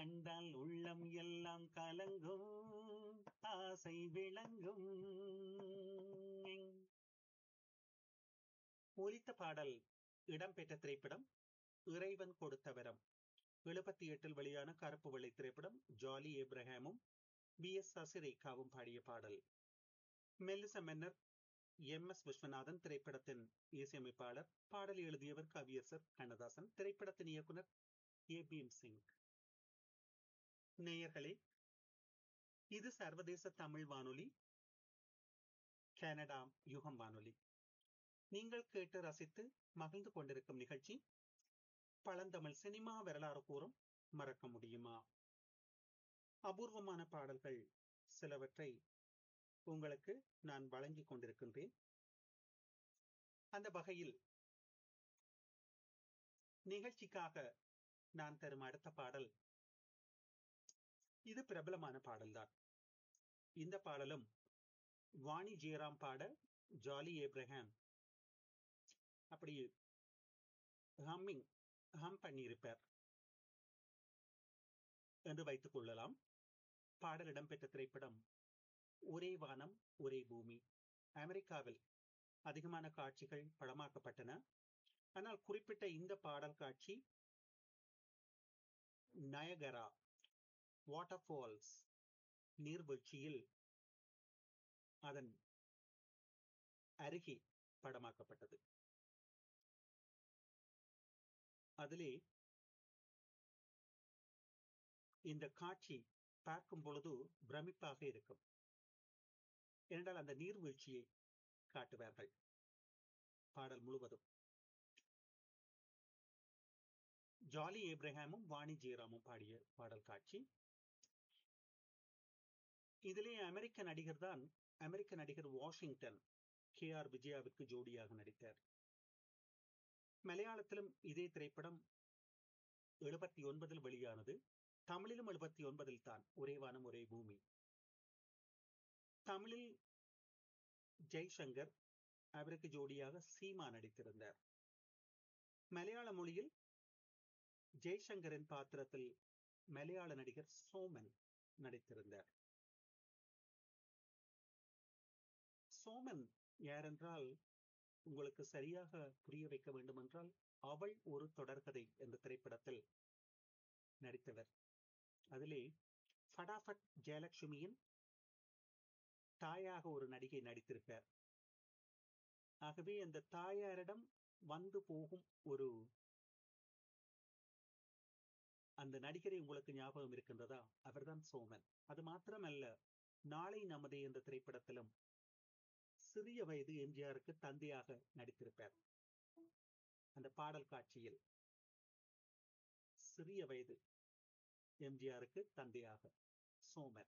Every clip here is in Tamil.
கண்டால் உள்ளம் எல்லாம் கலங்கும் ஆசை விளங்கும் ஒலித்த பாடல் இடம்பெற்ற திரைப்படம் இறைவன் கொடுத்த வரம் எழுபத்தி எட்டில் வெளியான கருப்பு வெள்ளை திரைப்படம் ஜாலி ஏப்ரஹாமும் பி எஸ் சசிரேகாவும் பாடிய பாடல் மெல்லிச மன்னர் எம் எஸ் விஸ்வநாதன் திரைப்படத்தின் இசையமைப்பாளர் பாடல் எழுதியவர் கவியரசர் கண்ணதாசன் திரைப்படத்தின் இயக்குனர் ஏ பீம் சிங் நேயர்களே இது சர்வதேச தமிழ் வானொலி கனடா யுகம் வானொலி நீங்கள் கேட்டு ரசித்து மகிழ்ந்து கொண்டிருக்கும் நிகழ்ச்சி பழந்தமிழ் சினிமா வரலாறு கூறும் மறக்க முடியுமா அபூர்வமான பாடல்கள் சிலவற்றை உங்களுக்கு நான் வழங்கிக் கொண்டிருக்கின்றேன் அந்த வகையில் நிகழ்ச்சிக்காக நான் தரும் அடுத்த பாடல் இது பிரபலமான பாடல்தான் இந்த பாடலும் வாணி ஜெயராம் பாட ஜாலி ஏப்ரஹாம் அப்படி ஹம்மிங் ஹம் பண்ணியிருப்பார் என்று வைத்துக் கொள்ளலாம் பாடல் இடம்பெற்ற திரைப்படம் ஒரே வானம் ஒரே பூமி அமெரிக்காவில் அதிகமான காட்சிகள் படமாக்கப்பட்டன ஆனால் குறிப்பிட்ட இந்த பாடல் காட்சி நயகரா வாட்டர் ஃபால்ஸ் நீர்வீழ்ச்சியில் அதன் அருகே படமாக்கப்பட்டது அதிலே இந்த காட்சி பார்க்கும் பொழுது பிரமிப்பாக இருக்கும் என்றால் அந்த நீர்வீழ்ச்சியை காட்டுவார்கள் பாடல் முழுவதும் ஜாலி ஏப்ரஹாமும் வாணி ஜெயராமும் பாடிய பாடல் காட்சி இதிலே அமெரிக்க நடிகர் தான் அமெரிக்க நடிகர் வாஷிங்டன் கே ஆர் விஜயாவிற்கு ஜோடியாக நடித்தார் மலையாளத்திலும் இதே திரைப்படம் எழுபத்தி ஒன்பதில் வெளியானது தமிழிலும் எழுபத்தி ஒன்பதில் தான் ஒரே வானம் ஒரே பூமி தமிழில் ஜெய்சங்கர் அவருக்கு ஜோடியாக சீமா நடித்திருந்தார் மலையாள மொழியில் ஜெய்சங்கரின் பாத்திரத்தில் மலையாள நடிகர் சோமன் நடித்திருந்தார் சோமன் யாரென்றால் உங்களுக்கு சரியாக புரிய வைக்க வேண்டும் என்றால் அவள் ஒரு தொடர்கதை என்ற திரைப்படத்தில் நடித்தவர் அதிலே ஃபடாஃபட் ஜெயலட்சுமியின் தாயாக ஒரு நடிகை நடித்திருப்பார் ஆகவே அந்த தாயாரிடம் வந்து போகும் ஒரு அந்த நடிகரை உங்களுக்கு ஞாபகம் இருக்கின்றதா அவர்தான் சோமன் அது மாத்திரமல்ல நாளை நமதே என்ற திரைப்படத்திலும் சிறிய வயது எம்ஜிஆருக்கு தந்தையாக நடித்திருப்பார் அந்த பாடல் காட்சியில் சிறிய வயது எம்ஜிஆருக்கு தந்தையாக சோமர்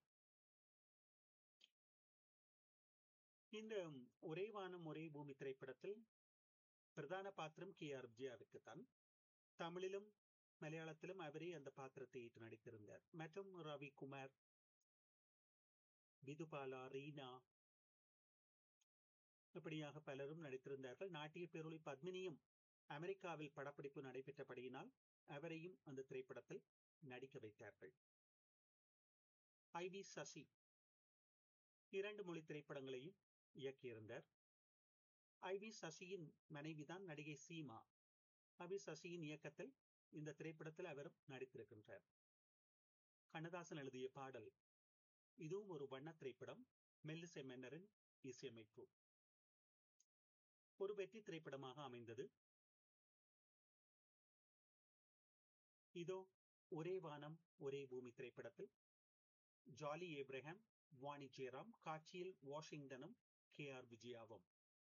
இந்த ஒரே வானம் ஒரே பூமி திரைப்படத்தில் பிரதான பாத்திரம் கே ஆர் விஜயாவுக்கு தான் தமிழிலும் மலையாளத்திலும் அவரே அந்த பாத்திரத்தை ஏற்று நடித்திருந்தார் மற்றும் ரவி குமார் விதுபாலா ரீனா இப்படியாக பலரும் நடித்திருந்தார்கள் நாட்டிய பேரொளி பத்மினியும் அமெரிக்காவில் படப்பிடிப்பு நடைபெற்றபடியினால் அவரையும் அந்த திரைப்படத்தில் நடிக்க வைத்தார்கள் ஐ வி சசி இரண்டு மொழி திரைப்படங்களையும் இயக்கியிருந்தார் ஐ வி சசியின் மனைவிதான் நடிகை சீமா ஐ வி சசியின் இயக்கத்தில் இந்த திரைப்படத்தில் அவரும் நடித்திருக்கின்றார் கண்ணதாசன் எழுதிய பாடல் இதுவும் ஒரு வண்ண திரைப்படம் மெல்லிசை மன்னரின் இசையமைப்பு ஒரு வெற்றி திரைப்படமாக அமைந்தது இதோ ஒரே வானம் ஒரே பூமி திரைப்படத்தில் ஜாலி ஏப்ரஹாம் வாணி ஜெயராம் காட்சியில் வாஷிங்டனும் கே ஆர் விஜயாவும்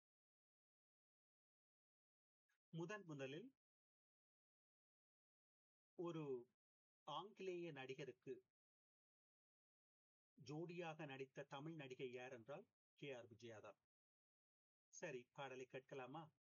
முதன் முதலில் ஒரு ஆங்கிலேய நடிகருக்கு ஜோடியாக நடித்த தமிழ் நடிகை யார் என்றால் கே ஆர் விஜயா தான் சரி பாடலை கேட்கலாமா